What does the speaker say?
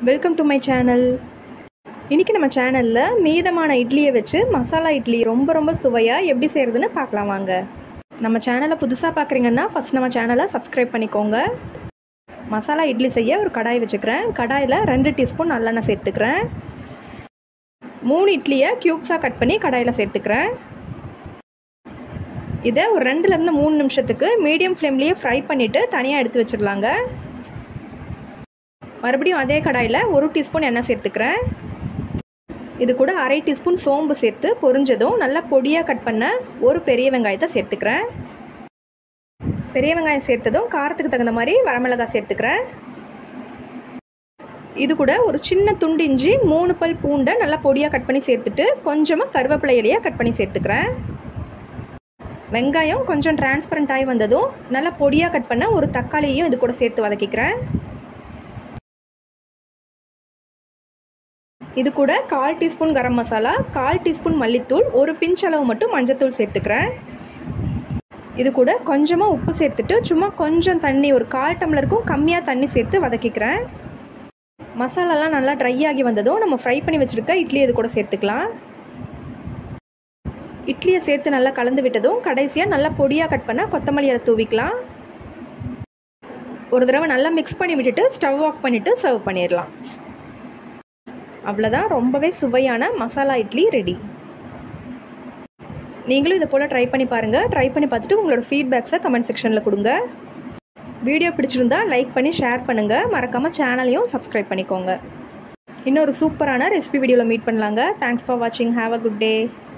welcome to my channel இன்றைக்கி நம்ம சேனலில் மீதமான இட்லியை வச்சு மசாலா இட்லி ரொம்ப ரொம்ப சுவையாக எப்படி செய்கிறதுன்னு பார்க்கலாம் வாங்க நம்ம சேனலை புதுசாக பார்க்குறீங்கன்னா ஃபஸ்ட் நம்ம சேனலை சப்ஸ்கிரைப் பண்ணிக்கோங்க மசாலா இட்லி செய்ய ஒரு கடாய் வச்சுக்கிறேன் கடாயில் ரெண்டு டீஸ்பூன் நல்லெண்ணெய் சேர்த்துக்கிறேன் மூணு இட்லியை க்யூப்ஸாக கட் பண்ணி கடாயில் சேர்த்துக்கிறேன் இதை ஒரு ரெண்டுலேருந்து மூணு நிமிஷத்துக்கு மீடியம் ஃப்ளேம்லேயே ஃப்ரை பண்ணிவிட்டு தனியாக எடுத்து வச்சிடலாங்க மறுபடியும் அதே கடாயில் ஒரு டீஸ்பூன் எண்ணெய் சேர்த்துக்கிறேன் இது கூட அரை டீஸ்பூன் சோம்பு சேர்த்து பொரிஞ்சதும் நல்லா பொடியாக கட் பண்ண ஒரு பெரிய வெங்காயத்தை சேர்த்துக்கிறேன் பெரிய வெங்காயம் சேர்த்ததும் காரத்துக்கு தகுந்த மாதிரி வரமிளகாய் சேர்த்துக்கிறேன் இது கூட ஒரு சின்ன துண்டு இஞ்சி மூணு பல் பூண்டை நல்லா பொடியாக கட் பண்ணி சேர்த்துட்டு கொஞ்சமாக கருவேப்பிலை இலையாக கட் பண்ணி சேர்த்துக்கிறேன் வெங்காயம் கொஞ்சம் டிரான்ஸ்பரண்ட் ஆகி வந்ததும் நல்லா பொடியாக கட் பண்ண ஒரு தக்காளியையும் இது கூட சேர்த்து வதக்கிக்கிறேன் இது கூட கால் டீஸ்பூன் கரம் மசாலா கால் டீஸ்பூன் மல்லித்தூள் ஒரு பிஞ்ச் அளவு மட்டும் மஞ்சத்தூள் சேர்த்துக்கிறேன் இது கூட கொஞ்சமாக உப்பு சேர்த்துட்டு சும்மா கொஞ்சம் தண்ணி ஒரு கால் டம்ளருக்கும் கம்மியாக தண்ணி சேர்த்து வதக்கிக்கிறேன் மசாலாலாம் நல்லா ட்ரை ஆகி வந்ததும் நம்ம ஃப்ரை பண்ணி வச்சுருக்க இட்லி இது கூட சேர்த்துக்கலாம் இட்லியை சேர்த்து நல்லா கலந்து விட்டதும் கடைசியாக நல்லா பொடியாக கட் பண்ண கொத்தமல்லி இலை தூவிக்கலாம் ஒரு தடவை நல்லா மிக்ஸ் பண்ணி விட்டுட்டு ஸ்டவ் ஆஃப் பண்ணிவிட்டு சர்வ் பண்ணிடலாம் அவ்வளோதான் ரொம்பவே சுவையான மசாலா இட்லி ரெடி நீங்களும் இதை போல் ட்ரை பண்ணி பாருங்கள் ட்ரை பண்ணி பார்த்துட்டு உங்களோட ஃபீட்பேக்ஸை கமெண்ட் செக்ஷனில் கொடுங்க வீடியோ பிடிச்சிருந்தா லைக் பண்ணி ஷேர் பண்ணுங்கள் மறக்காமல் சேனலையும் சப்ஸ்கிரைப் பண்ணிக்கோங்க இன்னொரு சூப்பரான ரெசிபி வீடியோவில் மீட் பண்ணலாங்க தேங்க்ஸ் ஃபார் வாட்சிங் ஹாவ் அ குட் டே